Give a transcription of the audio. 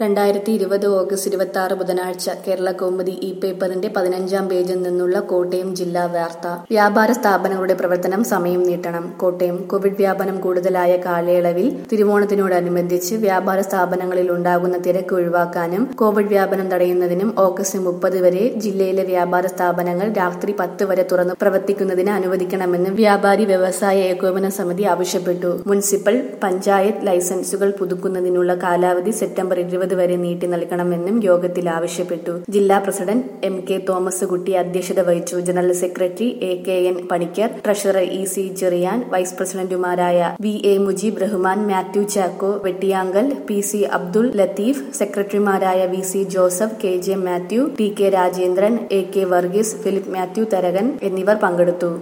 രണ്ടായിരത്തി ഇരുപത് ഓഗസ്റ്റ് ഇരുപത്തി ആറ് ബുധനാഴ്ച കേരള കൗമുദി ഇ പേപ്പറിന്റെ പതിനഞ്ചാം പേജിൽ നിന്നുള്ള കോട്ടയം ജില്ലാ വാർത്ത വ്യാപാര സ്ഥാപനങ്ങളുടെ പ്രവർത്തനം സമയം നീട്ടണം കോട്ടയം കോവിഡ് വ്യാപനം കൂടുതലായ കാലയളവിൽ തിരുവോണത്തിനോടനുബന്ധിച്ച് വ്യാപാര സ്ഥാപനങ്ങളിൽ ഉണ്ടാകുന്ന തിരക്ക് ഒഴിവാക്കാനും കോവിഡ് വ്യാപനം തടയുന്നതിനും ഓഗസ്റ്റ് മുപ്പത് വരെ ജില്ലയിലെ വ്യാപാര സ്ഥാപനങ്ങൾ രാത്രി പത്ത് വരെ തുറന്നു പ്രവർത്തിക്കുന്നതിന് അനുവദിക്കണമെന്ന് വ്യാപാരി വ്യവസായ ഏകോപന സമിതി ആവശ്യപ്പെട്ടു മുനിസിപ്പൽ പഞ്ചായത്ത് ലൈസൻസുകൾ പുതുക്കുന്നതിനുള്ള കാലാവധി സെപ്റ്റംബർ ഇരുപത് വരെ നീട്ടി നൽകണമെന്നും യോഗത്തിൽ ആവശ്യപ്പെട്ടു ജില്ലാ president M K Thomas Kutty അധ്യക്ഷത വഹിച്ചു general secretary A K N Panicker treasurer E C Cherian vice പ്രസിഡന്റുമാരായ V A Mujeeb Rahman Mathew Chacko Vettiyankal P C Abdul Latheef സെക്രട്ടറിമാരായ V C Joseph K J Mathew T K Rajendran A K Varghese Philip Mathew Tharakan എന്നിവർ പങ്കെടുത്തു